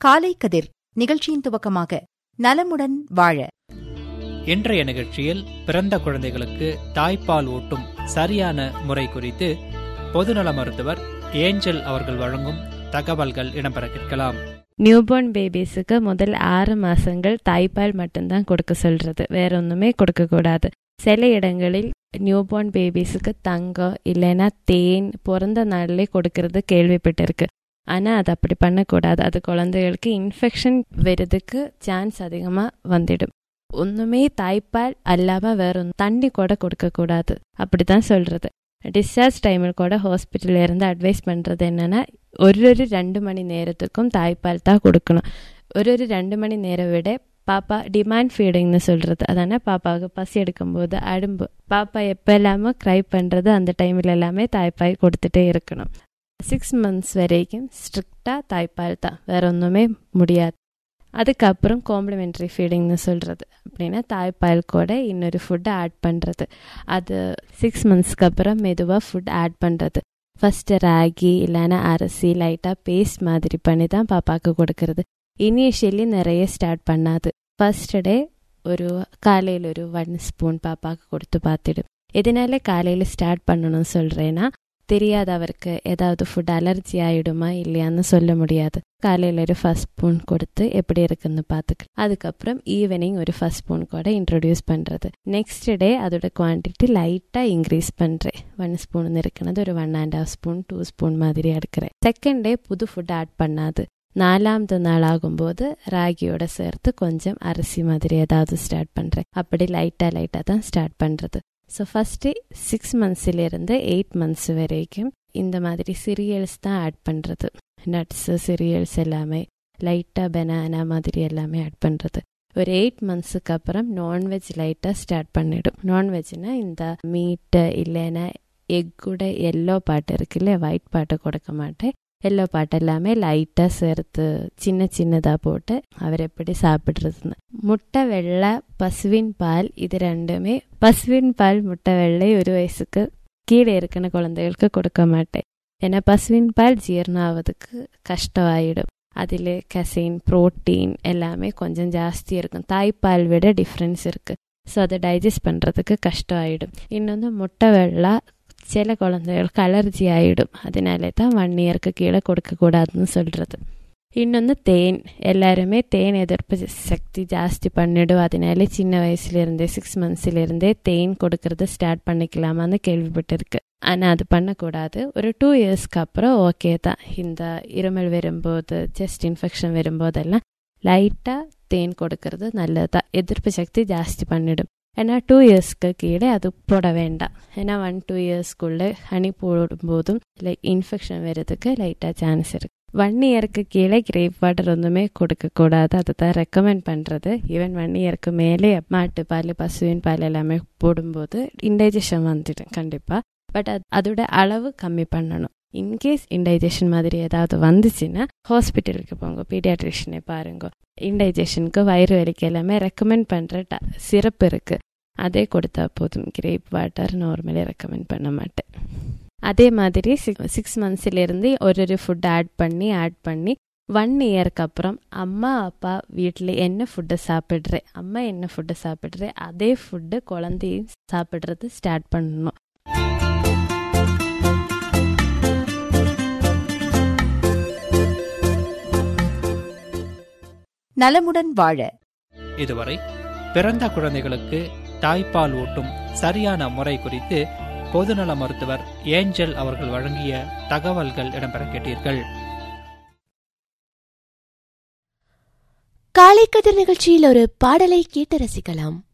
காலை கதிர் நிகழ்ச்சியின் துவக்கமாக நலமுடன் வாழ இன்றைய நிகழ்ச்சியில் பிறந்த குழந்தைகளுக்கு தாய்ப்பால் ஊட்டும் சரியான முறை குறித்து பொதுநல மருத்துவர் ஏஞ்சல் அவர்கள் வழங்கும் தகவல்கள் இடம்பெற கேட்கலாம் நியூபோர்ன் பேபிஸுக்கு முதல் ஆறு மாசங்கள் தாய்ப்பால் மட்டும்தான் கொடுக்க சொல்றது வேற ஒண்ணுமே கொடுக்க கூடாது சில இடங்களில் நியூபோர்ன் பேபிஸுக்கு தங்கம் இல்லைன்னா தேன் பிறந்த நாள்லயே கொடுக்கறது கேள்விப்பட்டிருக்கு ஆனா அது அப்படி பண்ணக்கூடாது அது குழந்தைகளுக்கு இன்ஃபெக்ஷன் வருதுக்கு சான்ஸ் அதிகமா வந்துடும் ஒண்ணுமே தாய்ப்பால் அல்லாம வேற ஒன்று தண்ணி கூட கொடுக்க கூடாது அப்படிதான் சொல்றது டிஸ்சார்ஜ் டைமில் கூட ஹாஸ்பிட்டல்ல இருந்து அட்வைஸ் பண்றது என்னன்னா ஒரு ஒரு ரெண்டு மணி நேரத்துக்கும் தாய்ப்பால் தான் கொடுக்கணும் ஒரு ஒரு ரெண்டு மணி நேரம் விட பாப்பா டிமாண்ட் ஃபீடிங்னு சொல்றது அதான பாப்பாவுக்கு பசி எடுக்கும்போது அடும்பு பாப்பா எப்போ எல்லாமோ க்ரை பண்றது அந்த டைமில் எல்லாமே தாய்ப்பால் கொடுத்துட்டே இருக்கணும் சிக்ஸ் மந்த்ஸ் வரைக்கும் ஸ்ட்ரிக்டாக தாய்ப்பால் தான் வேற ஒன்றுமே முடியாது அதுக்கப்புறம் காம்ப்ளிமெண்ட்ரி ஃபீடிங்னு சொல்கிறது அப்படின்னா தாய்ப்பால் கூட இன்னொரு ஃபுட்டை ஆட் பண்ணுறது அது சிக்ஸ் மந்த்ஸ்க்கு அப்புறம் மெதுவாக ஃபுட் ஆட் பண்ணுறது ஃபஸ்ட்டு ராகி இல்லைன்னா அரிசி லைட்டாக பேஸ்ட் மாதிரி பண்ணி தான் பாப்பாவுக்கு கொடுக்கறது இனிஷியலி நிறைய ஸ்டார்ட் பண்ணாது ஃபர்ஸ்ட் டே ஒரு காலையில் ஒரு ஒன் ஸ்பூன் பாப்பாவுக்கு கொடுத்து பார்த்துடும் எதனால காலையில் ஸ்டார்ட் பண்ணணும்னு சொல்கிறேன்னா தெரியாது அவருக்கு ஏதாவது ஃபுட் அலர்ஜி ஆகிடுமா இல்லையான்னு சொல்ல முடியாது காலையில் ஒரு ஃபஸ்ட் ஸ்பூன் கொடுத்து எப்படி இருக்குன்னு பார்த்துக்க அதுக்கப்புறம் ஈவினிங் ஒரு ஃபஸ்ட் ஸ்பூன் கூட இன்ட்ரொடியூஸ் பண்ணுறது நெக்ஸ்ட் டே அதோட குவான்டிட்டி லைட்டாக இன்க்ரீஸ் பண்ணுறேன் ஒன் ஸ்பூன் இருக்குனது ஒரு one and half spoon two spoon மாதிரி எடுக்கிறேன் செகண்ட் டே புது ஃபுட் ஆட் பண்ணாது நாலாவது நாள் ஆகும்போது ராகியோட சேர்த்து கொஞ்சம் அரிசி மாதிரி ஏதாவது ஸ்டார்ட் பண்ணுறேன் அப்படி லைட்டாக லைட்டாக தான் ஸ்டார்ட் பண்ணுறது ஸோ ஃபஸ்ட்டு சிக்ஸ் மந்த்ஸ்லேருந்து எயிட் மந்த்ஸ் வரைக்கும் இந்த மாதிரி சீரியல்ஸ் தான் ஆட் பண்ணுறது நட்ஸு சீரியல்ஸ் எல்லாமே லைட்டாக பெனானா மாதிரி எல்லாமே ஆட் பண்ணுறது ஒரு எயிட் மந்த்ஸுக்கு அப்புறம் நான்வெஜ் லைட்டாக ஸ்டார்ட் பண்ணிடும் நான்வெஜ்னா இந்த மீட்டு இல்லைன்னா எக்கூட எல்லோ பாட்டு இருக்குல்ல ஒயிட் பாட்டு கொடுக்க மாட்டேன் எல்லோ பாட்டு எல்லாமே லைட்டாக சேர்த்து சின்ன சின்னதாக போட்டு அவர் எப்படி சாப்பிட்றதுன்னு முட்டை வெள்ளை பசுவின் பால் இது ரெண்டுமே பசுவின் பால் முட்டை வெள்ளை ஒரு வயசுக்கு கீழே இருக்கிற குழந்தைகளுக்கு கொடுக்க மாட்டேன் ஏன்னா பசுவின் பால் ஜீரணம் ஆவதுக்கு கஷ்டமாயிடும் அதில் கசைன் புரோட்டீன் எல்லாமே கொஞ்சம் ஜாஸ்தி இருக்கும் தாய்ப்பால் விட டிஃப்ரென்ஸ் இருக்குது ஸோ அதை டைஜஸ்ட் பண்ணுறதுக்கு கஷ்டம் ஆகிடும் இன்னொன்று முட்டை வெள்ளை சில குழந்தைகளுக்கு அலர்ஜி ஆகிடும் அதனாலே தான் ஒன் இயருக்கு கீழே கொடுக்கக்கூடாதுன்னு சொல்கிறது இன்னொன்று தேன் எல்லாருமே தேன் எதிர்ப்பு சக்தி ஜாஸ்தி பண்ணிடும் அதனாலே சின்ன வயசுலேருந்தே சிக்ஸ் மந்த்ஸ்லேருந்தே தேன் கொடுக்கறது ஸ்டார்ட் பண்ணிக்கலாமான்னு கேள்விப்பட்டிருக்கு ஆனால் அது பண்ணக்கூடாது ஒரு டூ இயர்ஸ்க்கு அப்புறம் ஓகே தான் இந்த இருமல் வரும்போது செஸ்ட் இன்ஃபெக்ஷன் வரும்போதெல்லாம் லைட்டாக தேன் கொடுக்கறது நல்லது தான் எதிர்ப்பு சக்தி ஜாஸ்தி பண்ணிடும் ஏன்னா டூ இயர்ஸ்க்கு கீழே அது போட வேண்டாம் ஏன்னா ஒன் டூ இயர்ஸ்க்குள்ளே ஹனி போடும்போதும் லைக் இன்ஃபெக்ஷன் வர்றதுக்கு லைட்டாக சான்ஸ் இருக்கு ஒன் இயருக்கு கீழே கிரேப் வாட்டர் ஒன்றுமே கொடுக்கக்கூடாது அதை தான் ரெக்கமெண்ட் பண்ணுறது ஈவன் ஒன் இயருக்கு மேலே மாட்டு பால் பசுவின் பால் எல்லாமே போடும்போது இன்டைஜஷன் வந்துடும் கண்டிப்பாக பட் அது அதோட அளவு கம்மி பண்ணணும் இன்கேஸ் இன்டைஜஷன் மாதிரி ஏதாவது வந்துச்சுன்னா ஹாஸ்பிட்டலுக்கு போங்க பீடியாட்ரிஷனை பாருங்க இன்டைஜஷனுக்கு வயிறு வலிக்கு எல்லாமே ரெக்கமெண்ட் பண்ணுற சிறப்பு இருக்குது அதே கொடுத்தா போதும் கிரேப் வாட்டர் நார்மலி ரெக்கமெண்ட் பண்ண மாட்டேன் அதே மாதிரி சிக்ஸ் சிக்ஸ் மந்த்ஸ்லேருந்து ஒரு ஒரு ஃபுட் ஆட் பண்ணி ஆட் பண்ணி ஒன் இயருக்கு அப்புறம் அம்மா அப்பா வீட்டில் என்ன ஃபுட்டு சாப்பிட்றேன் அம்மா என்ன ஃபுட்டு சாப்பிட்றேன் அதே ஃபுட்டு குழந்தையும் சாப்பிட்றது ஸ்டார்ட் பண்ணணும் நலமுடன் வாழ இதுவரை பிறந்த குழந்தைகளுக்கு தாய்ப்பால் ஊட்டும் சரியான முறை குறித்து பொதுநல மருத்துவர் ஏஞ்சல் அவர்கள் வழங்கிய தகவல்கள் இடம்பெற கேட்டீர்கள் காலை கதிர் நிகழ்ச்சியில் ஒரு பாடலை கேட்டு ரசிக்கலாம்